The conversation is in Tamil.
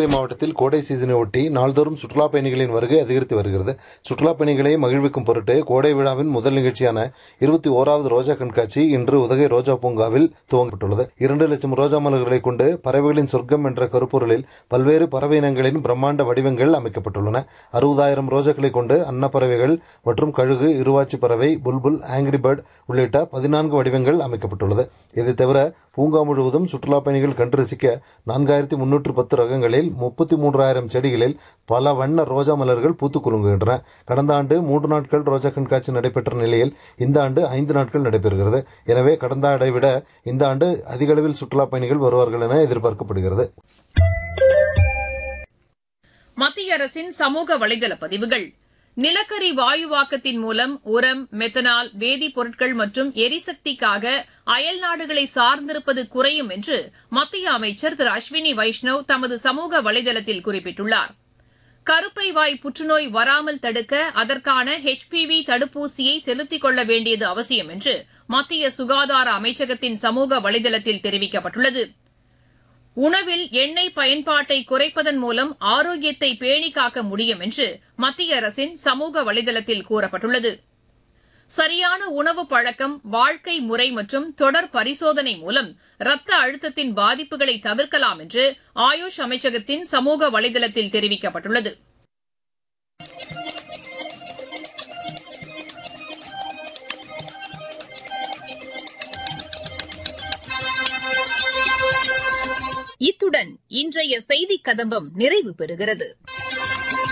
நீலகிரி மாவட்டத்தில் கோடை சீசனை ஒட்டி நாள்தோறும் சுற்றுலா பயணிகளின் வருகை அதிகரித்து வருகிறது சுற்றுலா பயணிகளை மகிழ்விக்கும் பொருட்டு கோடை விழாவின் முதல் நிகழ்ச்சியான இருபத்தி ஓராவது ரோஜா கண்காட்சி இன்று உதகை ரோஜா பூங்காவில் துவங்கப்பட்டுள்ளது இரண்டு லட்சம் ரோஜா மலர்களை கொண்டு பறவைகளின் சொர்க்கம் என்ற கருப்பொருளில் பல்வேறு பறவை இனங்களின் பிரம்மாண்ட வடிவங்கள் அமைக்கப்பட்டுள்ளன அறுபதாயிரம் ரோஜாக்களை கொண்டு அன்னப்பறவைகள் மற்றும் கழுகு இருவாச்சி பறவை புல்புல் ஆங்கிரி பேர்ட் உள்ளிட்ட பதினான்கு வடிவங்கள் அமைக்கப்பட்டுள்ளது இதை தவிர பூங்கா முழுவதும் சுற்றுலா பயணிகள் கண்டு ரசிக்க நான்காயிரத்தி முன்னூற்று பத்து ரகங்களில் முப்பத்தி மூன்றாயிரம் செடிகளில் பல வண்ண ரோஜா மலர்கள் பூத்துக் குலுங்குகின்றன கடந்த ஆண்டு மூன்று நாட்கள் ரோஜா கண்காட்சி நடைபெற்ற நிலையில் இந்த ஆண்டு ஐந்து நாட்கள் நடைபெறுகிறது எனவே கடந்த ஆண்டை விட இந்த ஆண்டு அதிக அளவில் சுற்றுலா பயணிகள் வருவார்கள் என எதிர்பார்க்கப்படுகிறது மத்திய அரசின் சமூக வலைதள பதிவுகள் நிலக்கரி வாயுவாக்கத்தின் மூலம் உரம் மெத்தனால் வேதிப்பொருட்கள் மற்றும் எரிசக்திக்காக அயல் நாடுகளை சார்ந்திருப்பது குறையும் என்று மத்திய அமைச்சர் திரு அஸ்வினி வைஷ்ணவ் தமது சமூக வலைதளத்தில் குறிப்பிட்டுள்ளார் கருப்பை வாய் புற்றுநோய் வராமல் தடுக்க அதற்கான ஹெச்பிவி தடுப்பூசியை செலுத்திக் கொள்ள வேண்டியது அவசியம் என்று மத்திய சுகாதார அமைச்சகத்தின் சமூக வலைதளத்தில் தெரிவிக்கப்பட்டுள்ளது உணவில் எண்ணெய் பயன்பாட்டை குறைப்பதன் மூலம் ஆரோக்கியத்தை பேணி காக்க முடியும் என்று மத்திய அரசின் சமூக வலைதளத்தில் கூறப்பட்டுள்ளது சரியான உணவு பழக்கம் வாழ்க்கை முறை மற்றும் தொடர் பரிசோதனை மூலம் ரத்த அழுத்தத்தின் பாதிப்புகளை தவிர்க்கலாம் என்று ஆயுஷ் அமைச்சகத்தின் சமூக வலைதளத்தில் தெரிவிக்கப்பட்டுள்ளது இத்துடன் இன்றைய செய்திக் கதம்பம் நிறைவு பெறுகிறது